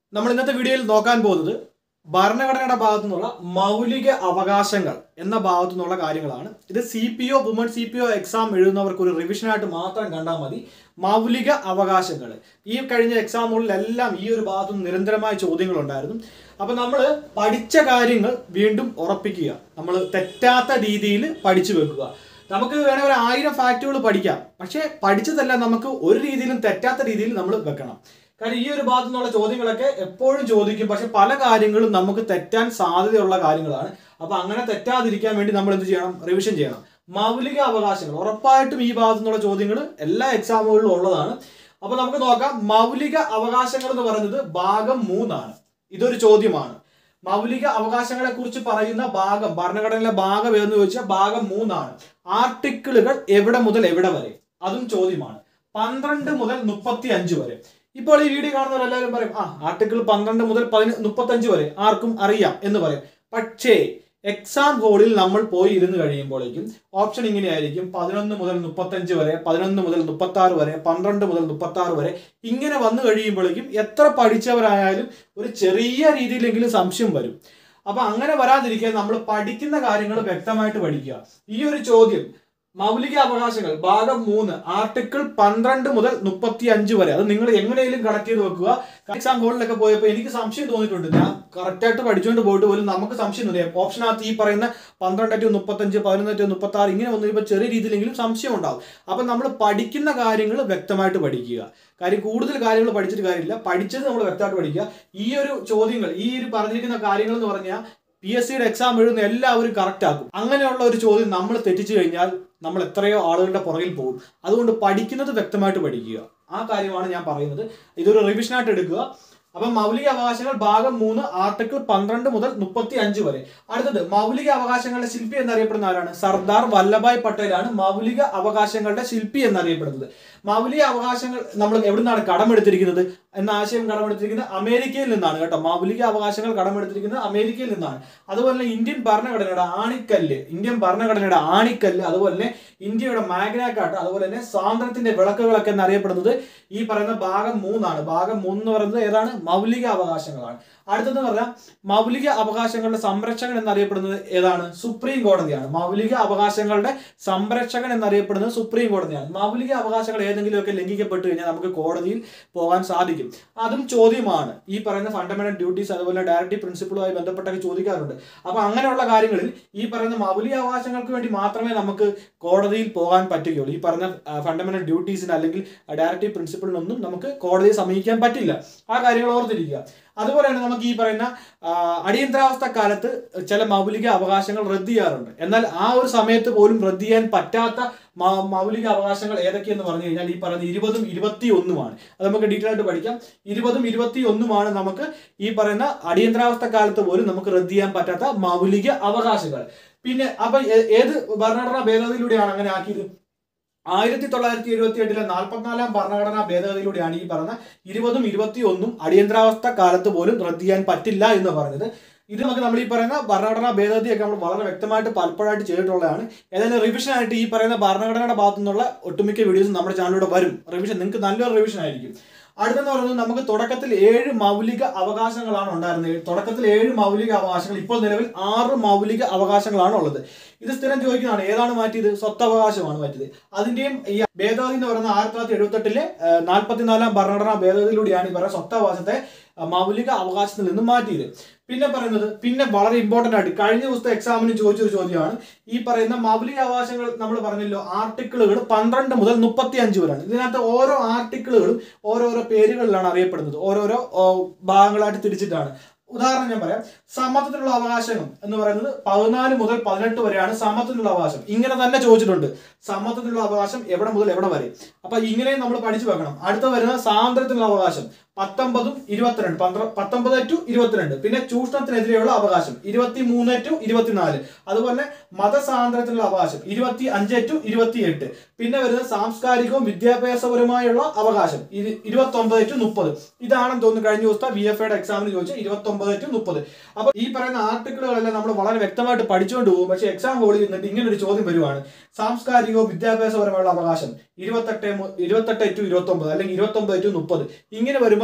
നമ്മൾ ഇന്നത്തെ വീഡിയോയിൽ നോക്കാൻ പോകുന്നത് ഭരണഘടനയുടെ ഭാഗത്തു നിന്നുള്ള മൗലിക അവകാശങ്ങൾ എന്ന ഭാഗത്തു നിന്നുള്ള കാര്യങ്ങളാണ് ഇത് C P O woman C P O exam എഴുതുന്നവർക്ക് ഒരു റിവിഷനായിട്ട് മാത്രം കണ്ടാൽ മതി മൗലിക അവകാശങ്ങൾ ഈ കഴിഞ്ഞ എക്സാമുകളിലെല്ലാം ഈ ഒരു ഭാഗത്തു നിന്ന് നിരന്തരമായ ചോദ്യങ്ങൾ ഉണ്ടായിരുന്നു അപ്പൊ നമ്മൾ പഠിച്ച കാര്യങ്ങൾ വീണ്ടും ഉറപ്പിക്കുക നമ്മൾ തെറ്റാത്ത രീതിയിൽ പഠിച്ചു വെക്കുക നമുക്ക് വേണമെങ്കിൽ ഒരു ആയിരം ഫാക്റ്റുകൾ പഠിക്കാം പക്ഷേ പഠിച്ചതെല്ലാം നമുക്ക് ഒരു രീതിയിലും തെറ്റാത്ത രീതിയിൽ നമ്മൾ വെക്കണം കാരണം ഈ ഒരു ഭാഗത്തു നിന്നുള്ള ചോദ്യങ്ങളൊക്കെ എപ്പോഴും ചോദിക്കും പക്ഷെ പല കാര്യങ്ങളും നമുക്ക് തെറ്റാൻ സാധ്യതയുള്ള കാര്യങ്ങളാണ് അപ്പൊ അങ്ങനെ തെറ്റാതിരിക്കാൻ വേണ്ടി നമ്മൾ എന്ത് ചെയ്യണം റിവിഷൻ ചെയ്യണം മൗലിക അവകാശങ്ങൾ ഉറപ്പായിട്ടും ഈ ഭാഗത്തു നിന്നുള്ള ചോദ്യങ്ങൾ എല്ലാ എക്സാമുകളിലും ഉള്ളതാണ് അപ്പൊ നമുക്ക് നോക്കാം മൗലിക അവകാശങ്ങൾ എന്ന് പറയുന്നത് ഭാഗം മൂന്നാണ് ഇതൊരു ചോദ്യമാണ് മൗലിക അവകാശങ്ങളെ കുറിച്ച് പറയുന്ന ഭാഗം ഭരണഘടനയിലെ ഭാഗം ഏതെന്ന് ചോദിച്ചാൽ ഭാഗം മൂന്നാണ് ആർട്ടിക്കിളുകൾ എവിടെ മുതൽ എവിടെ വരെ അതും ചോദ്യമാണ് പന്ത്രണ്ട് മുതൽ മുപ്പത്തി അഞ്ച് വരെ ഇപ്പോൾ ഈ വീഡിയോ കാണുന്നവരെല്ലാവരും പറയും ആ ആർട്ടിക്കിൾ പന്ത്രണ്ട് മുതൽ പതിന മുപ്പത്തഞ്ച് വരെ ആർക്കും അറിയാം എന്ന് പറയും പക്ഷേ എക്സാം ഹോളിൽ നമ്മൾ പോയി ഇരുന്ന് കഴിയുമ്പോഴേക്കും ഓപ്ഷൻ ഇങ്ങനെയായിരിക്കും പതിനൊന്ന് മുതൽ മുപ്പത്തഞ്ച് വരെ പതിനൊന്ന് മുതൽ മുപ്പത്തി ആറ് വരെ പന്ത്രണ്ട് മുതൽ മുപ്പത്തി ആറ് വരെ ഇങ്ങനെ വന്നു കഴിയുമ്പോഴേക്കും എത്ര പഠിച്ചവരായാലും ഒരു ചെറിയ രീതിയിലെങ്കിലും സംശയം വരും അപ്പൊ അങ്ങനെ വരാതിരിക്കാൻ നമ്മൾ പഠിക്കുന്ന കാര്യങ്ങൾ വ്യക്തമായിട്ട് പഠിക്കുക ഈ ഒരു ചോദ്യം മൗലിക അവകാശങ്ങൾ ഭാഗം മൂന്ന് ആർട്ടിക്കിൾ പന്ത്രണ്ട് മുതൽ മുപ്പത്തി അഞ്ച് വരെ അത് നിങ്ങൾ എങ്ങനെയും കണക്ട് ചെയ്ത് വെക്കുക എക്സാം ഹോളിലൊക്കെ പോയപ്പോൾ എനിക്ക് സംശയം തോന്നിയിട്ടുണ്ട് ഞാൻ കറക്റ്റായിട്ട് പഠിച്ചുകൊണ്ട് പോയിട്ട് പോലും നമുക്ക് സംശയം തോന്നി ഓപ്ഷനകത്ത് ഈ പറയുന്ന പന്ത്രണ്ട് ടു മുപ്പത്തഞ്ച് പതിനൊന്ന് ടു മുപ്പത്തി ആറ് ഇങ്ങനെ വന്നു കഴിയുമ്പോൾ ചെറിയ രീതിയിലെങ്കിലും സംശയം ഉണ്ടാവും അപ്പം നമ്മൾ പഠിക്കുന്ന കാര്യങ്ങൾ വ്യക്തമായിട്ട് പഠിക്കുക കാര്യം കൂടുതൽ കാര്യങ്ങൾ പഠിച്ചിട്ട് കാര്യമില്ല പഠിച്ചത് നമ്മൾ വ്യക്തമായിട്ട് പഠിക്കുക ഈ ഒരു ചോദ്യങ്ങൾ ഈ ഒരു പറഞ്ഞിരിക്കുന്ന കാര്യങ്ങൾ എന്ന് പറഞ്ഞാൽ പി എസ് സിയുടെ എക്സാം എഴുതുന്ന എല്ലാവരും കറക്റ്റ് ആക്കും അങ്ങനെയുള്ള ഒരു ചോദ്യം നമ്മൾ തെറ്റിച്ചു കഴിഞ്ഞാൽ നമ്മൾ എത്രയോ ആളുകളുടെ പുറകിൽ പോകും അതുകൊണ്ട് പഠിക്കുന്നത് വ്യക്തമായിട്ട് പഠിക്കുക ആ കാര്യമാണ് ഞാൻ പറയുന്നത് ഇതൊരു റിവിഷനായിട്ട് എടുക്കുക അപ്പം മൗലിക അവകാശങ്ങൾ ഭാഗം മൂന്ന് ആർട്ടിക്കിൾ പന്ത്രണ്ട് മുതൽ മുപ്പത്തി അഞ്ച് വരെ അടുത്തത് മൗലിക അവകാശങ്ങളുടെ ശില്പി എന്നറിയപ്പെടുന്ന ആരാണ് സർദാർ വല്ലഭായ് പട്ടേലാണ് മൗലിക അവകാശങ്ങളുടെ ശില്പി എന്നറിയപ്പെടുന്നത് മൗലിക അവകാശങ്ങൾ നമ്മൾ എവിടുന്നാണ് കടമെടുത്തിരിക്കുന്നത് എന്ന ആശയം കടമെടുത്തിരിക്കുന്നത് അമേരിക്കയിൽ നിന്നാണ് കേട്ടോ മൗലിക അവകാശങ്ങൾ കടമെടുത്തിരിക്കുന്നത് അമേരിക്കയിൽ നിന്നാണ് അതുപോലെ തന്നെ ഇന്ത്യൻ ഭരണഘടനയുടെ ആണിക്കല്ല് ഇന്ത്യൻ ഭരണഘടനയുടെ ആണിക്കല്ല് അതുപോലെ തന്നെ ഇന്ത്യയുടെ മാഗ്നാക്കാട്ട് അതുപോലെ തന്നെ സ്വാതന്ത്ര്യത്തിന്റെ വിളക്കുകളൊക്കെ എന്നറിയപ്പെടുന്നത് ഈ പറയുന്ന ഭാഗം മൂന്നാണ് ഭാഗം മൂന്ന് എന്ന് പറയുന്നത് ഏതാണ് മൗലിക അവകാശങ്ങളാണ് അടുത്തെന്ന് പറഞ്ഞാൽ മൗലിക അവകാശങ്ങളുടെ സംരക്ഷകൻ എന്നറിയപ്പെടുന്നത് ഏതാണ് സുപ്രീം കോടതിയാണ് മൗലിക അവകാശങ്ങളുടെ സംരക്ഷകൻ എന്നറിയപ്പെടുന്നത് സുപ്രീം കോടതിയാണ് മൗലിക അവകാശങ്ങൾ ഏതെങ്കിലുമൊക്കെ ലംഘിക്കപ്പെട്ടു കഴിഞ്ഞാൽ നമുക്ക് കോടതിയിൽ പോകാൻ സാധിക്കും അതും ചോദ്യമാണ് ഈ പറയുന്ന ഫണ്ടമെന്റൽ ഡ്യൂട്ടീസ് അതുപോലെ ഡയറക്റ്റീവ് പ്രിൻസിപ്പിളുമായി ബന്ധപ്പെട്ടൊക്കെ ചോദിക്കാറുണ്ട് അപ്പൊ അങ്ങനെയുള്ള കാര്യങ്ങളിൽ ഈ പറയുന്ന മൗലിക അവകാശങ്ങൾക്ക് വേണ്ടി മാത്രമേ നമുക്ക് കോടതിയിൽ പോകാൻ പറ്റുകയുള്ളൂ ഈ പറഞ്ഞ ഫണ്ടമെന്റൽ ഡ്യൂട്ടീസിന് അല്ലെങ്കിൽ ഡയറക്റ്റീവ് പ്രിൻസിപ്പിളിനൊന്നും നമുക്ക് കോടതിയെ സമീപിക്കാൻ പറ്റില്ല ആ കാര്യങ്ങൾ ഓർത്തിരിക്കുക അതുപോലെയാണ് നമുക്ക് ഈ പറയുന്ന ആ, അടിയന്തരാവസ്ഥ കാലത്ത് ചില മൗലിക അവകാശങ്ങൾ റദ്ദ് ചെയ്യാറുണ്ട് എന്നാൽ ആ ഒരു സമയത്ത് പോലും റദ്ദ് ചെയ്യാൻ പറ്റാത്ത മ- മൗലിക അവകാശങ്ങൾ ഏതൊക്കെയെന്ന് പറഞ്ഞു കഴിഞ്ഞാൽ ഈ പറയുന്ന ഇരുപതും ഇരുപത്തി ഒന്നുമാണ് അത് നമുക്ക് ഡീറ്റെയിൽ ആയിട്ട് പഠിക്കാം ഇരുപതും ഇരുപത്തി ഒന്നുമാണ് നമുക്ക് ഈ പറയുന്ന അടിയന്തരാവസ്ഥ കാലത്ത് പോലും നമുക്ക് റദ്ദ് ചെയ്യാൻ പറ്റാത്ത മൗലിക അവകാശങ്ങൾ പിന്നെ അപ്പൊ ഏ- ഏത് ഭരണഘടനാ ഭേദഗതിയിലൂടെയാണ് അങ്ങനെ ആക്കിയത് ആയിരത്തി തൊള്ളായിരത്തി എഴുപത്തി എട്ടിലെ നാൽപ്പത്തിനാലാം ഭരണഘടനാ ഭേദഗതിയിലൂടെയാണ് ഈ പറഞ്ഞ ഇരുപതും ഇരുപത്തി ഒന്നും അടിയന്തരാവസ്ഥ കാലത്ത് പോലും റദ്ദ് ചെയ്യാൻ പറ്റില്ല എന്ന് പറഞ്ഞത് ഇത് നമുക്ക് നമ്മൾ ഈ പറയുന്ന ഭരണഘടനാ ഭേദഗതിയൊക്കെ നമ്മൾ വളരെ വ്യക്തമായിട്ട് പലപ്പോഴായിട്ട് ചെയ്തിട്ടുള്ളതാണ് ഏതായാലും റിവിഷൻ ആയിട്ട് ഈ പറയുന്ന ഭരണഘടനയുടെ ഭാഗത്തു നിന്നുള്ള ഒട്ടുമിക്ക വീഡിയോസ് നമ്മുടെ ചാനലിലൂടെ വരും റിവിഷൻ നിങ്ങൾക്ക് നല്ലൊരു റിവിഷൻ ആയിരിക്കും അടുത്തെന്ന് പറയുന്നത് നമുക്ക് തുടക്കത്തിൽ ഏഴ് മൗലിക അവകാശങ്ങളാണ് ഉണ്ടായിരുന്നത് തുടക്കത്തിൽ ഏഴ് മൗലിക അവകാശങ്ങൾ ഇപ്പോൾ നിലവിൽ ആറ് മൗലിക അവകാശങ്ങളാണ് ഉള്ളത് ഇത് സ്ഥിരം ചോദിക്കുന്നതാണ് ഏതാണ് മാറ്റിയത് സ്വത്തവകാശമാണ് മാറ്റിയത് അതിന്റെയും ഈ ഭേദഗതി എന്ന് പറയുന്ന ആയിരത്തി തൊള്ളായിരത്തി എഴുപത്തെട്ടിലെ നാൽപ്പത്തിനാലാം ഭരണഘടനാ ഭേദഗതിയിലൂടെയാണ് ഈ പറയുന്ന സ്വത്തവകാശത്തെ ആ, മൗലിക അവകാശത്തിൽ നിന്ന് മാറ്റിയത് പിന്നെ പറയുന്നത് പിന്നെ വളരെ ഇമ്പോർട്ടന്റ് ആയിട്ട് കഴിഞ്ഞ ദിവസത്തെ എക്സാമിന് ചോദിച്ചൊരു ചോദ്യമാണ് ഈ പറയുന്ന മൗലിക അവകാശങ്ങൾ നമ്മൾ പറഞ്ഞല്ലോ ആർട്ടിക്കിളുകൾ പന്ത്രണ്ട് മുതൽ മുപ്പത്തി അഞ്ച് വരെയാണ് ഇതിനകത്ത് ഓരോ ആർട്ടിക്കിളുകളും ഓരോരോ പേരുകളിലാണ് അറിയപ്പെടുന്നത് ഓരോരോ ഓ, ഭാഗങ്ങളായിട്ട് തിരിച്ചിട്ടാണ് ഉദാഹരണം ഞാൻ പറയാം സമത്വത്തിനുള്ള അവകാശങ്ങൾ എന്ന് പറയുന്നത് പതിനാല് മുതൽ പതിനെട്ട് വരെയാണ് സമത്വത്തിനുള്ള അവകാശം ഇങ്ങനെ തന്നെ ചോദിച്ചിട്ടുണ്ട് സമത്വത്തിനുള്ള അവകാശം എവിടെ മുതൽ എവിടെ വരെ അപ്പൊ ഇങ്ങനെയും നമ്മൾ പഠിച്ചു വെക്കണം അടുത്ത വരുന്ന സ്വാതന്ത്ര്യത്തിനുള്ള അവകാശം പത്തൊമ്പതും ഇരുപത്തിരണ്ട് പന്ത്ര- പത്തൊമ്പത് ടു ഇരുപത്തിരണ്ട് പിന്നെ ചൂഷണത്തിനെതിരെയുള്ള അവകാശം ഇരുപത്തി മൂന്ന് ടു ഇരുപത്തിനാല് അതുപോലെ മതസ്വാതന്ത്ര്യത്തിനുള്ള അവകാശം ഇരുപത്തി അഞ്ച് ടു ഇരുപത്തി എട്ട് പിന്നെ വരുന്നത് സാംസ്കാരികവും വിദ്യാഭ്യാസപരമായുള്ള അവകാശം ഇരുപത്തി ഒമ്പത് ടു മുപ്പത് ഇതാണെന്ന് തോന്നുന്നു കഴിഞ്ഞ ദിവസത്തെ വി എഫ് ഐയുടെ എക്സാമിന് ചോദിച്ച ഇരുപത്തി ഒമ്പത് ടു മുപ്പത് അപ്പൊ ഈ പറയുന്ന ആർട്ടിക്കിളുകളെല്ലാം നമ്മൾ വളരെ വ്യക്തമായിട്ട് പഠിച്ചുകൊണ്ട് പോകും പക്ഷേ എക്സാം ഹോളിൽ നിന്നിട്ട് ഇങ്ങനെ ഒരു ചോദ്യം വരുവാണ് സാംസ്കാരികവും വിദ്യാഭ്യാസപരമായുള്ള അവകാശം ഇരുപത്തെട്ട് മു- ഇരുപത്തെട്ട് ടു ഇരുപത്തി ഒമ്പത് അല്ലെങ്കിൽ ഇരുപത്തി ഒമ്പത് ടു മുപ്പത് ഇങ്ങനെ വരുമ്പോൾ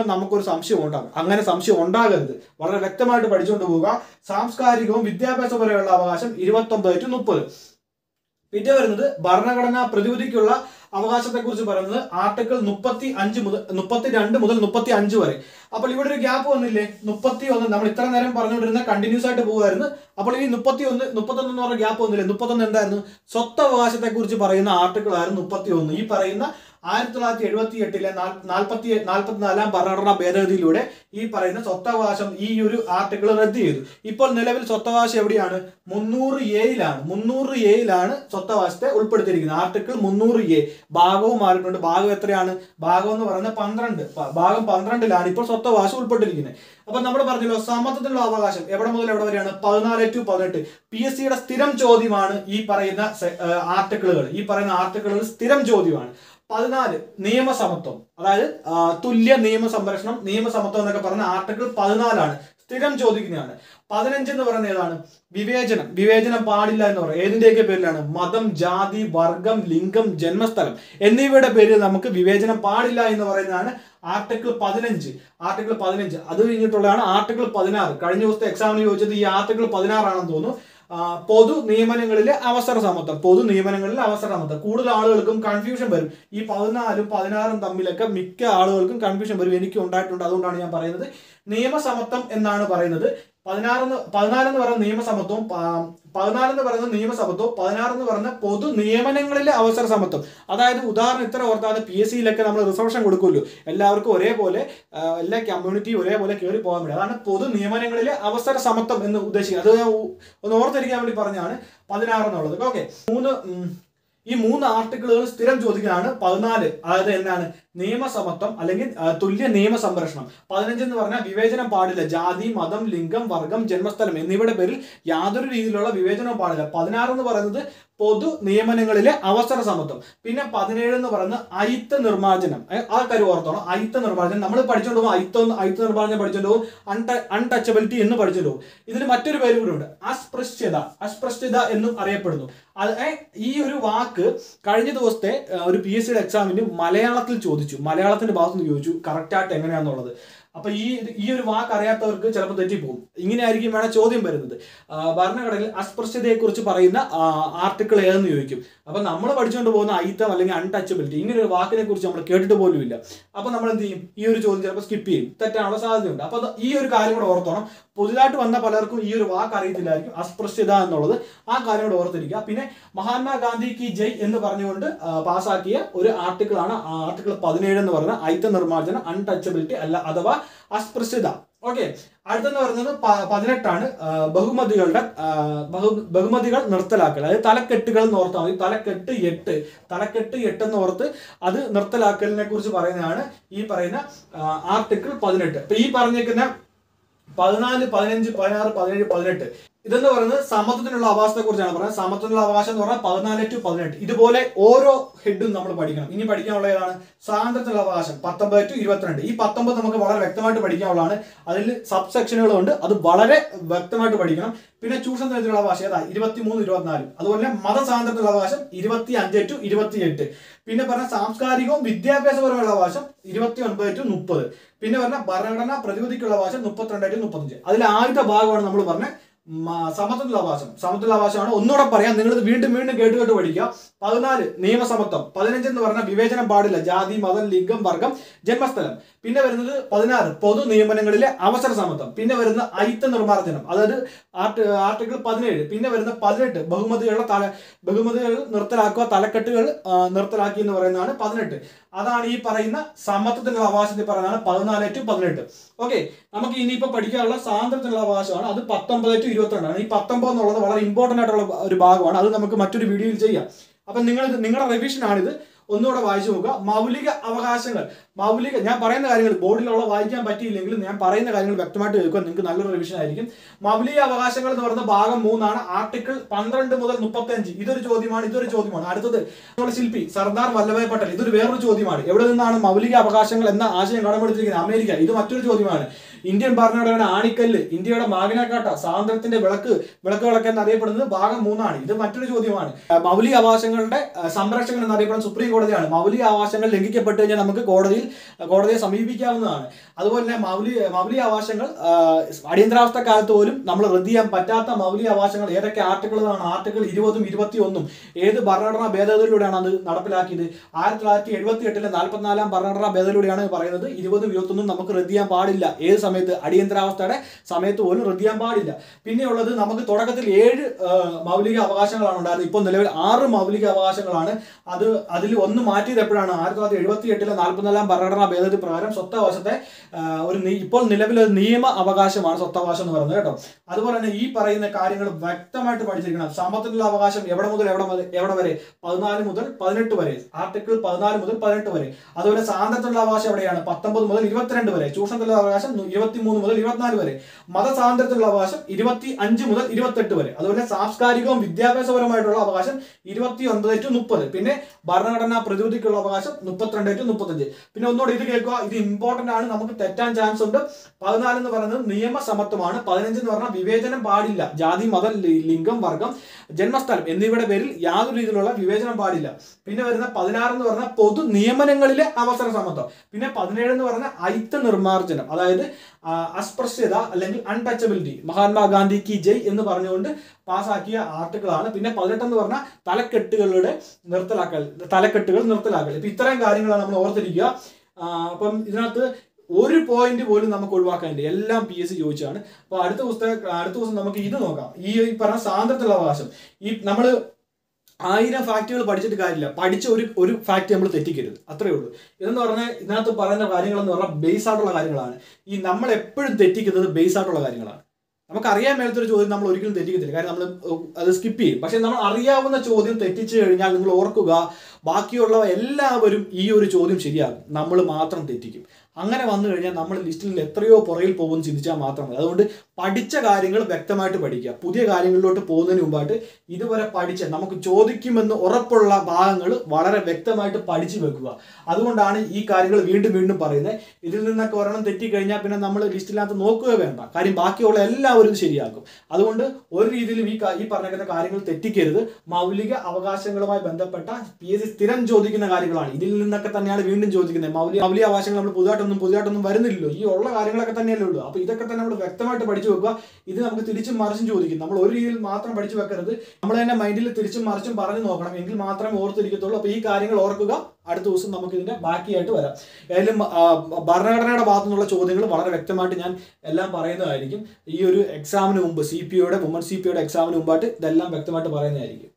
പഠിക്കുമ്പോൾ നമുക്കൊരു സംശയം ഉണ്ടാകും അങ്ങനെ സംശയം ഉണ്ടാകരുത് വളരെ വ്യക്തമായിട്ട് പഠിച്ചുകൊണ്ട് പോവുക സാംസ്കാരികവും വിദ്യാഭ്യാസപരമുള്ള അവകാശം ഇരുപത്തൊമ്പത് ടു മുപ്പത് പിന്നെ വരുന്നത് ഭരണഘടനാ പ്രതിവിധിക്കുള്ള അവകാശത്തെക്കുറിച്ച് പറയുന്നത് ആർട്ടിക്കിൾ മുപ്പത്തി അഞ്ച് മുതൽ മുപ്പത്തി രണ്ട് മുതൽ മുപ്പത്തി അഞ്ച് വരെ അപ്പോൾ ഇവിടെ ഒരു ഗ്യാപ്പ് വന്നില്ലേ മുപ്പത്തി ഒന്ന് നമ്മൾ ഇത്ര നേരം പറഞ്ഞുകൊണ്ടിരുന്ന കണ്ടിന്യൂസ് ആയിട്ട് പോകുമായിരുന്നു അപ്പോൾ ഈ മുപ്പത്തി ഒന്ന് മുപ്പത്തൊന്ന് എന്ന് പറഞ്ഞ ഗ്യാപ്പ് വന്നില്ലേ മുപ്പത്തൊന്ന് എന്തായിരുന്നു സ്വത്തവകാശത്തെക്കുറിച്ച് പറയുന്ന ആർട്ടിക്കിൾ ആയിരുന്നു മുപ്പത്തി ഒന്ന് ഈ പറയുന്ന ആയിരത്തി തൊള്ളായിരത്തി എഴുപത്തി എട്ടിലെ നാൽപ്പത്തി നാൽപ്പത്തിനാലാം ഭരണഘടനാ ഭേദഗതിയിലൂടെ ഈ പറയുന്ന സ്വത്തവകാശം ഈ ഒരു ആർട്ടിക്കിൾ റദ്ദ് ചെയ്തു ഇപ്പോൾ നിലവിൽ സ്വത്തവകാശം എവിടെയാണ് മുന്നൂറ് എയിലാണ് മുന്നൂറ് എയിലാണ് സ്വത്തവകാശത്തെ ഉൾപ്പെടുത്തിയിരിക്കുന്നത് ആർട്ടിക്കിൾ മുന്നൂറ് എ ഭാഗവും മാറിയിട്ടുണ്ട് ഭാഗം എത്രയാണ് ഭാഗം എന്ന് പറയുന്നത് പന്ത്രണ്ട് പ- ഭാഗം പന്ത്രണ്ടിലാണ് ഇപ്പോൾ സ്വത്തവകാശം ഉൾപ്പെട്ടിരിക്കുന്നത് അപ്പൊ നമ്മൾ പറഞ്ഞല്ലോ സമത്വത്തിനുള്ള അവകാശം എവിടെ മുതൽ എവിടെ വരെയാണ് പതിനാല് ടു പതിനെട്ട് പി എസ് സിയുടെ സ്ഥിരം ചോദ്യമാണ് ഈ പറയുന്ന സെ- ഏഹ് ആർട്ടിക്കിളുകൾ ഈ പറയുന്ന ആർട്ടിക്കിളുകൾ സ്ഥിരം ചോദ്യമാണ് പതിനാല് നിയമസമത്വം അതായത് ആ, തുല്യ നിയമ സംരക്ഷണം നിയമസമത്വം എന്നൊക്കെ പറഞ്ഞ ആർട്ടിക്കിൾ പതിനാലാണ് സ്ഥിരം ചോദിക്കുന്നതാണ് പതിനഞ്ച് എന്ന് പറയുന്നത് ഏതാണ് വിവേചനം വിവേചനം പാടില്ല എന്ന് പറയുന്നത് ഏതിന്റെയൊക്കെ പേരിലാണ് മതം ജാതി വർഗം ലിംഗം ജന്മസ്ഥലം എന്നിവയുടെ പേരിൽ നമുക്ക് വിവേചനം പാടില്ല എന്ന് പറയുന്നതാണ് ആർട്ടിക്കിൾ പതിനഞ്ച് ആർട്ടിക്കിൾ പതിനഞ്ച് അത് കഴിഞ്ഞിട്ടുള്ളതാണ് ആർട്ടിക്കിൾ പതിനാറ് കഴിഞ്ഞ ദിവസത്തെ എക്സാമിന് ചോദിച്ചത് ഈ ആർട്ടിക്കിൾ പതിനാറാണെന്ന് തോന്നുന്നു ആ, പൊതു നിയമനങ്ങളിലെ അവസര സമത്വം പൊതു നിയമനങ്ങളിൽ അവസര സമത്വം കൂടുതൽ ആളുകൾക്കും കൺഫ്യൂഷൻ വരും ഈ പതിനാലും പതിനാറും തമ്മിലൊക്കെ മിക്ക ആളുകൾക്കും കൺഫ്യൂഷൻ വരും എനിക്ക് ഉണ്ടായിട്ടുണ്ട് അതുകൊണ്ടാണ് ഞാൻ പറയുന്നത് നിയമസമത്വം എന്നാണ് പറയുന്നത് പതിനാറെന്ന് പതിനാലെന്ന് പറയുന്ന നിയമസമത്വം പ- പതിനാലെന്ന് പറയുന്നത് നിയമസമത്വം പതിനാറെന്ന് പറയുന്ന പൊതു നിയമനങ്ങളിലെ അവസര സമത്വം അതായത് ഉദാഹരണം ഇത്ര ഓർത്താൽ പി എസ് സിയിലൊക്കെ നമ്മൾ റിസർവേഷൻ കൊടുക്കുമല്ലോ എല്ലാവർക്കും ഒരേപോലെ ആ, എല്ലാ കമ്മ്യൂണിറ്റിയും ഒരേപോലെ കയറി പോകാൻ വേണ്ടി അതാണ് പൊതു നിയമനങ്ങളിലെ അവസര സമത്വം എന്ന് ഉദ്ദേശിക്കുന്നത് അത് ഞാൻ ഉ- ഒന്ന് ഓർത്തിരിക്കാൻ വേണ്ടി പറഞ്ഞാണ് പതിനാറ് എന്നുള്ളത് ഓക്കെ മൂന്ന് ഉം, ഈ മൂന്ന് ആർട്ടിക്കിളുകൾ സ്ഥിരം ചോദിക്കുന്നതാണ് പതിനാല് അതായത് എന്താണ് നിയമസമത്വം അല്ലെങ്കിൽ ആ, തുല്യ നിയമ സംരക്ഷണം പതിനഞ്ച് എന്ന് പറഞ്ഞാൽ വിവേചനം പാടില്ല ജാതി മതം ലിംഗം വർഗം ജന്മസ്ഥലം എന്നിവയുടെ പേരിൽ യാതൊരു രീതിയിലുള്ള വിവേചനവും പാടില്ല പതിനാറ് എന്ന് പറയുന്നത് പൊതു നിയമനങ്ങളിലെ അവസര സമത്വം പിന്നെ പതിനേഴ് എന്ന് പറയുന്നത് അയിത്ത നിർമ്മാർജ്ജനം ഏ, ആ കാര്യം ഓർത്തോണം അയിത്ത നിർമ്മാർജ്ജനം നമ്മൾ പഠിച്ചോണ്ട് പോകും അയിത്ത അയിത്ത നിർമ്മാർജ്ജനം പഠിച്ചോണ്ട് പോകും അൺട അൺടച്ചബിലിറ്റി എന്ന് പഠിച്ചോണ്ട് പോകും ഇതിന് മറ്റൊരു പേര് കൂടി ഉണ്ട് അസ്പൃശ്യത അസ്പൃശ്യത എന്നും അറിയപ്പെടുന്നു അത് ഏ, ഈ ഒരു വാക്ക് കഴിഞ്ഞ ദിവസത്തെ ഏ, ഒരു പി എസ് സിയുടെ എക്സാമിന് മലയാളത്തിൽ ചോദിച്ചു മലയാളത്തിന്റെ ഭാഗത്ത് നിന്ന് ചോദിച്ചു കറക്റ്റ് ആയിട്ട് എങ്ങനെയാന്നുള്ളത് അപ്പൊ ഈ ഈ ഒരു വാക്ക് അറിയാത്തവർക്ക് ചിലപ്പോൾ തെറ്റിപ്പോകും ഇങ്ങനെയായിരിക്കും വേണം ചോദ്യം വരുന്നത് ആ, ഭരണഘടനയിൽ അസ്പൃശ്യതയെ കുറിച്ച് പറയുന്ന ആർട്ടിക്കിൾ ഏതെന്ന് ചോദിക്കും അപ്പൊ നമ്മൾ പഠിച്ചുകൊണ്ട് പോകുന്ന ഐത്തം അല്ലെങ്കിൽ അൺടച്ചബിലിറ്റി ഇങ്ങനെ ഒരു വാക്കിനെ കുറിച്ച് നമ്മൾ കേട്ടിട്ട് പോലും ഇല്ല അപ്പൊ നമ്മൾ എന്ത് ചെയ്യും ഈ ഒരു ചോദ്യം ചിലപ്പോൾ സ്കിപ്പ് ചെയ്യും തെറ്റാനുള്ള സാധ്യതയുണ്ട് അപ്പൊ അത് ഈ ഒരു കാര്യം കൂടെ ഓർത്തോണം പുതുതായിട്ട് വന്ന പലർക്കും ഈ ഒരു വാക്ക് അറിയത്തില്ലായിരിക്കും അസ്പൃശ്യത എന്നുള്ളത് ആ കാര്യം കൂടെ ഓർത്തിരിക്കുക പിന്നെ മഹാത്മാഗാന്ധി കി ജയ് എന്ന് പറഞ്ഞുകൊണ്ട് ആ, പാസാക്കിയ ഒരു ആർട്ടിക്കിൾ ആണ് ആർട്ടിക്കിൾ പതിനേഴ് എന്ന് പറയുന്ന ഐത്ത നിർമ്മാർജ്ജനം അൺടച്ചബിലിറ്റി അല്ല അഥവാ അസ്പൃശ്യത ഓക്കെ അടുത്തെന്ന് പറയുന്നത് പ- പതിനെട്ടാണ് ആ, ബഹുമതികളുടെ ആ, ബഹു- ബഹുമതികൾ നിർത്തലാക്കൽ അതായത് തലക്കെട്ടുകൾ എന്ന് ഓർത്താൽ മതി തലക്കെട്ട് എട്ട് തലക്കെട്ട് എട്ട് എന്ന് ഓർത്ത് അത് നിർത്തലാക്കലിനെ കുറിച്ച് പറയുന്നതാണ് ഈ പറയുന്ന ആ, ആർട്ടിക്കിൾ പതിനെട്ട് ഇപ്പൊ ഈ പറഞ്ഞേക്കുന്ന പതിനാല് പതിനഞ്ച് പതിനാറ് പതിനേഴ് പതിനെട്ട് ഇതെന്ന് പറയുന്നത് സമത്വത്തിനുള്ള അവകാശത്തെ കുറിച്ചാണ് പറയുന്നത് സമത്വത്തിനുള്ള അവകാശം എന്ന് പറഞ്ഞാൽ പതിനാല് ടു പതിനെട്ട് ഇതുപോലെ ഓരോ ഹെഡും നമ്മൾ പഠിക്കണം ഇനി പഠിക്കാനുള്ള ഏതാണ് സ്വാതന്ത്ര്യത്തിനുള്ള അവകാശം പത്തൊമ്പത് ടു ഇരുപത്തിരണ്ട് ഈ പത്തൊമ്പത് നമുക്ക് വളരെ വ്യക്തമായിട്ട് പഠിക്കാനുള്ളതാണ് അതിൽ സബ് സെക്ഷനുകളുണ്ട് അത് വളരെ വ്യക്തമായിട്ട് പഠിക്കണം പിന്നെ ചൂഷണത്തിനുള്ള അവകാശം ഏതാ ഇരുപത്തിമൂന്ന് ഇരുപത്തിനാല് അതുപോലെ മതസ്വാതന്ത്ര്യത്തിനുള്ള അവകാശം ഇരുപത്തി അഞ്ച് ടു ഇരുപത്തി എട്ട് പിന്നെ പറഞ്ഞ സാംസ്കാരികവും വിദ്യാഭ്യാസപരമുള്ള അവകാശം ഇരുപത്തി ഒൻപത് ടു മുപ്പത് പിന്നെ പറഞ്ഞ ഭരണഘടനാ പ്രതിവിധിക്കുള്ള അവകാശം മുപ്പത്തിരണ്ട് ടു മുപ്പത്തഞ്ച് അതിൽ ആദ്യത്തെ ഭാഗമാണ് നമ്മൾ പറഞ്ഞ സമത്വത്തിലുള്ള അവകാശം സമത്വത്തിലുള്ള അവകാശമാണ് ഒന്നുകൂടെ പറയാം നിങ്ങൾ ഇത് വീണ്ടും വീണ്ടും കേട്ട് കേട്ട് പഠിക്കുക പതിനാല് നിയമസമത്വം പതിനഞ്ച് എന്ന് പറഞ്ഞാൽ വിവേചനം പാടില്ല ജാതി മതം ലിംഗം വർഗം ജന്മസ്ഥലം പിന്നെ വരുന്നത് പതിനാറ് പൊതു നിയമനങ്ങളിലെ അവസര സമത്വം പിന്നെ വരുന്ന ഐത്ത നിർമ്മാർജ്ജനം അതായത് ആർട്ട് ആർട്ടിക്കിൾ പതിനേഴ് പിന്നെ വരുന്ന പതിനെട്ട് ബഹുമതികളുടെ തല ബഹുമതികൾ നിർത്തലാക്കുക തലക്കെട്ടുകൾ ആ, നിർത്തലാക്കി എന്ന് പറയുന്നതാണ് പതിനെട്ട് അതാണ് ഈ പറയുന്ന സമത്വത്തിനുള്ള അവകാശത്തിൽ പറയുന്നതാണ് പതിനാല് ടു പതിനെട്ട് ഓക്കെ നമുക്ക് ഇനിയിപ്പോ പഠിക്കാനുള്ള സ്വാതന്ത്ര്യത്തിനുള്ള അവകാശമാണ് അത് പത്തൊമ്പത് ടു ഇരുപത്തിരണ്ടാണ് ഈ പത്തൊമ്പത് എന്നുള്ളത് വളരെ ഇമ്പോർട്ടന്റ് ആയിട്ടുള്ള ഒരു ഭാഗമാണ് അത് നമുക്ക് മറ്റൊരു വീഡിയോയിൽ ചെയ്യാം അപ്പൊ നിങ്ങൾ നിങ്ങളുടെ റിവിഷൻ ആണിത് ഒന്നുകൂടെ വായിച്ചു നോക്കുക മൗലിക അവകാശങ്ങൾ മൗലിക ഞാൻ പറയുന്ന കാര്യങ്ങൾ ബോർഡിലുള്ള വായിക്കാൻ പറ്റിയില്ലെങ്കിലും ഞാൻ പറയുന്ന കാര്യങ്ങൾ വ്യക്തമായിട്ട് കേൾക്കുക നിങ്ങൾക്ക് നല്ലൊരു റിവിഷൻ ആയിരിക്കും മൗലിക അവകാശങ്ങൾ എന്ന് പറയുന്ന ഭാഗം മൂന്നാണ് ആർട്ടിക്കിൾ പന്ത്രണ്ട് മുതൽ മുപ്പത്തി അഞ്ച് ഇതൊരു ചോദ്യമാണ് ഇതൊരു ചോദ്യമാണ് അടുത്തത് നമ്മുടെ ശില്പി സർദാർ വല്ലഭായ് പട്ടേൽ ഇതൊരു വേറൊരു ചോദ്യമാണ് എവിടെ നിന്നാണ് മൗലിക അവകാശങ്ങൾ എന്ന ആശയം കടമെടുത്തിരിക്കുന്നത് അമേരിക്ക ഇത് മറ്റൊരു ചോദ്യമാണ് ഇന്ത്യൻ ഭരണഘടനയുടെ ആണിക്കല്ല് ഇന്ത്യയുടെ മാഗ്നാകാട്ട സ്വാതന്ത്ര്യത്തിന്റെ വിളക്ക് വിളക്ക് വിളക്ക് എന്നറിയപ്പെടുന്നത് ഭാഗം മൂന്നാണ് ഇത് മറ്റൊരു ചോദ്യമാണ് ആ, മൗലിക അവകാശങ്ങളുടെ ആ, സംരക്ഷകൻ എന്നറിയപ്പെടുന്ന സുപ്രീം കോടതി കോടതിയാണ് മൗലിക അവകാശങ്ങൾ ലംഘിക്കപ്പെട്ട് കഴിഞ്ഞാൽ നമുക്ക് കോടതിയിൽ കോടതിയെ സമീപിക്കാവുന്നതാണ് അതുപോലെ തന്നെ മൗലിക മൗലിക അവകാശങ്ങൾ ആ, അടിയന്തരാവസ്ഥ കാലത്ത് പോലും നമ്മൾ റദ്ദ് ചെയ്യാൻ പറ്റാത്ത മൗലിക അവകാശങ്ങൾ ഏതൊക്കെ ആർട്ടിക്കിളുകളാണ് ആർട്ടിക്കിൾ ഇരുപതും ഇരുപത്തി ഒന്നും ഏത് ഭരണഘടനാ ഭേദഗതിയിലൂടെയാണ് അത് നടപ്പിലാക്കിയത് ആയിരത്തി തൊള്ളായിരത്തി എഴുപത്തി എട്ടിലെ നാൽപ്പത്തിനാലാം ഭരണഘടനാ ഭേദഗതിയിലൂടെയാണ് പറയുന്നത് ഇരുപതും ഇരുപത്തൊന്നും നമുക്ക് റദ്ദ് ചെയ്യാൻ പാടില്ല ഏത് സമയത്ത് അടിയന്തരാവസ്ഥയുടെ സമയത്ത് പോലും റദ്ദ് ചെയ്യാൻ പാടില്ല പിന്നെയുള്ളത് നമുക്ക് തുടക്കത്തിൽ ഏഴ് ആ, മൗലിക അവകാശങ്ങളാണ് ഉണ്ടായിരുന്നത് ഇപ്പോൾ നിലവിൽ ആറ് മൗലിക അവകാശങ്ങളാണ് അത് അതിൽ ഒന്ന് മാറ്റിയത് എപ്പോഴാണ് ആയിരത്തി തൊള്ളായിരത്തി എഴുപത്തി എട്ടിലെ നാൽപ്പത്തിനാലാം ഭരണഘടനാ ഭേദഗതി പ്രകാരം സ്വത്തവകാശത്തെ ആ, ഒരു നി- ഇപ്പോൾ നിലവിൽ ഒരു നിയമ അവകാശമാണ് സ്വത്തവകാശം എന്ന് പറയുന്നത് കേട്ടോ അതുപോലെ തന്നെ ഈ പറയുന്ന കാര്യങ്ങൾ വ്യക്തമായിട്ട് പഠിച്ചിരിക്കണം സമത്വത്തിനുള്ള അവകാശം എവിടെ മുതൽ എവിടെ മുതൽ എവിടെ വരെ പതിനാല് മുതൽ പതിനെട്ട് വരെ ആർട്ടിക്കിൾ പതിനാല് മുതൽ പതിനെട്ട് വരെ അതുപോലെ സ്വാതന്ത്ര്യത്തിനുള്ള അവകാശം എവിടെയാണ് പത്തൊമ്പത് മുതൽ ഇരുപത്തിരണ്ട് വരെ ചൂഷണത്തിലുള്ള അവകാശം ഇരുപത്തിമൂന്ന് മുതൽ ഇരുപത്തിനാല് വരെ മതസ്വാതന്ത്ര്യത്തിനുള്ള അവകാശം ഇരുപത്തി അഞ്ച് മുതൽ ഇരുപത്തെട്ട് വരെ അതുപോലെ സാംസ്കാരികവും വിദ്യാഭ്യാസപരമായിട്ടുള്ള അവകാശം ഇരുപത്തി ഒൻപത് ടു മുപ്പത് പിന്നെ ഭരണഘടനാ പ്രതിനിധിക്കുള്ള അവകാശം മുപ്പത്തിരണ്ട് ടു മുപ്പത്തഞ്ച് പിന്നെ ഒന്നുകൂടി ഇത് കേൾക്കുക ഇത് ഇമ്പോർട്ടന്റ് ആണ് നമുക്ക് തെറ്റാൻ ചാൻസ് ഉണ്ട് പതിനാല് എന്ന് പറയുന്നത് നിയമസമത്വമാണ് പതിനഞ്ച് എന്ന് പറഞ്ഞാൽ വിവേചനം പാടില്ല ജാതി മതം ലി- ലിംഗം വർഗം ജന്മസ്ഥലം എന്നിവയുടെ പേരിൽ യാതൊരു രീതിയിലുള്ള വിവേചനം പാടില്ല പിന്നെ വരുന്ന പതിനാറ് എന്ന് പറഞ്ഞാൽ പൊതു നിയമനങ്ങളിലെ അവസര സമത്വം പിന്നെ പതിനേഴ് എന്ന് പറഞ്ഞാൽ ഐത്ത നിർമാർജനം അതായത് ആ, അസ്പൃശ്യത അല്ലെങ്കിൽ അൺടച്ചബിലിറ്റി മഹാത്മാഗാന്ധി കി ജയ് എന്ന് പറഞ്ഞുകൊണ്ട് പാസാക്കിയ ആർട്ടിക്കിളാണ് പിന്നെ പതിനെട്ട് എന്ന് പറഞ്ഞാൽ തലക്കെട്ടുകളുടെ നിർത്തലാക്കൽ തലക്കെട്ടുകൾ നിർത്തലാക്കൽ ഇപ്പൊ ഇത്രയും കാര്യങ്ങളാണ് നമ്മൾ ഓർത്തിരിക്കുക ആ, അപ്പം ഇതിനകത്ത് ഒരു പോയിന്റ് പോലും നമുക്ക് ഒഴിവാക്കാനില്ല എല്ലാം പി എസ് സി ചോദിച്ചാണ് അപ്പൊ അടുത്ത പുസ്തകം അടുത്ത ദിവസം നമുക്ക് ഇത് നോക്കാം ഈ ഈ പറഞ്ഞ സ്വാതന്ത്ര്യത്തിലുള്ള അവകാശം ഈ നമ്മൾ ആയിരം ഫാക്റ്റുകൾ പഠിച്ചിട്ട് കാര്യമില്ല പഠിച്ച ഒരു ഒരു ഫാക്ട് നമ്മൾ തെറ്റിക്കരുത് അത്രേ ഉള്ളൂ ഇതെന്ന് പറഞ്ഞാൽ ഇതിനകത്ത് പറയുന്ന കാര്യങ്ങൾ എന്ന് പറഞ്ഞാൽ ബേസ് ആയിട്ടുള്ള കാര്യങ്ങളാണ് ഈ നമ്മൾ എപ്പോഴും തെറ്റിക്കുന്നത് ബേസ് ആയിട്ടുള്ള കാര്യങ്ങളാണ് നമുക്ക് അറിയാൻ മേലത്തൊരു ചോദ്യം നമ്മൾ ഒരിക്കലും തെറ്റിക്കത്തില്ല കാര്യം നമ്മൾ അത് സ്കിപ്പ് ചെയ്യും പക്ഷെ നമ്മൾ അറിയാവുന്ന ചോദ്യം തെറ്റിച്ചു കഴിഞ്ഞാൽ നിങ്ങൾ ഓർക്കുക ബാക്കിയുള്ള എല്ലാവരും ഈ ഒരു ചോദ്യം ശരിയാകും നമ്മൾ മാത്രം തെറ്റിക്കും അങ്ങനെ വന്നു കഴിഞ്ഞാൽ നമ്മൾ ലിസ്റ്റിൽ എത്രയോ പുറകിൽ പോകുമെന്ന് ചിന്തിച്ചാൽ മാത്രം മതി അതുകൊണ്ട് പഠിച്ച കാര്യങ്ങൾ വ്യക്തമായിട്ട് പഠിക്കുക പുതിയ കാര്യങ്ങളിലോട്ട് പോകുന്നതിന് മുമ്പായിട്ട് ഇതുവരെ പഠിച്ച നമുക്ക് ചോദിക്കുമെന്ന് ഉറപ്പുള്ള ഭാഗങ്ങൾ വളരെ വ്യക്തമായിട്ട് പഠിച്ചു വെക്കുക അതുകൊണ്ടാണ് ഈ കാര്യങ്ങൾ വീണ്ടും വീണ്ടും പറയുന്നത് ഇതിൽ നിന്നൊക്കെ ഒരെണ്ണം തെറ്റിക്കഴിഞ്ഞാൽ പിന്നെ നമ്മൾ ലിസ്റ്റിനകത്ത് നോക്കുക വേണ്ട കാര്യം ബാക്കിയുള്ള എല്ലാവരും ശരിയാക്കും അതുകൊണ്ട് ഒരു രീതിയിലും ഈ കാ- ഈ പറഞ്ഞിരിക്കുന്ന കാര്യങ്ങൾ തെറ്റിക്കരുത് മൗലിക അവകാശങ്ങളുമായി ബന്ധപ്പെട്ട പി എസ് സി സ്ഥിരം ചോദിക്കുന്ന കാര്യങ്ങളാണ് ഇതിൽ നിന്നൊക്കെ തന്നെയാണ് വീണ്ടും ചോദിക്കുന്നത് മൗലിക മൗലിക അവകാശങ്ങൾ നമ്മൾ പുതുതായിട്ടൊന്നും പുതുതായിട്ടൊന്നും വരുന്നില്ലല്ലോ ഈ ഉള്ള കാര്യങ്ങളൊക്കെ തന്നെയല്ലേ ഉള്ളൂ അപ്പൊ ഇതൊക്കെ തന്നെ നമ്മൾ വ്യക്തമായിട്ട് പഠിച്ചു വെക്കുക ഇത് നമുക്ക് തിരിച്ചും മറിച്ചും ചോദിക്കും നമ്മൾ ഒരു രീതിയിൽ മാത്രം പഠിച്ചു വെക്കരുത് നമ്മൾ തന്നെ മൈൻഡിൽ തിരിച്ചും മറിച്ചും പറഞ്ഞു നോക്കണം എങ്കിൽ മാത്രമേ ഓർത്തിരിക്കത്തുള്ളൂ അപ്പൊ ഈ കാര്യങ്ങൾ ഓർക്കുക അടുത്ത ദിവസം നമുക്ക് ഇതിന്റെ ബാക്കിയായിട്ട് വരാം ഏതായാലും ആ, ഭരണഘടനയുടെ ഭാഗത്തു നിന്നുള്ള ചോദ്യങ്ങൾ വളരെ വ്യക്തമായിട്ട് ഞാൻ എല്ലാം പറയുന്നതായിരിക്കും ഈ ഒരു എക്സാമിന് മുമ്പ് സി പി ഒയുടെ വുമൺ സി പി ഒയുടെ എക്സാമിന് മുമ്പായിട്ട് ഇതെല്ലാം വ്യക്തമായിട്ട് പറയുന്നതായിരിക്കും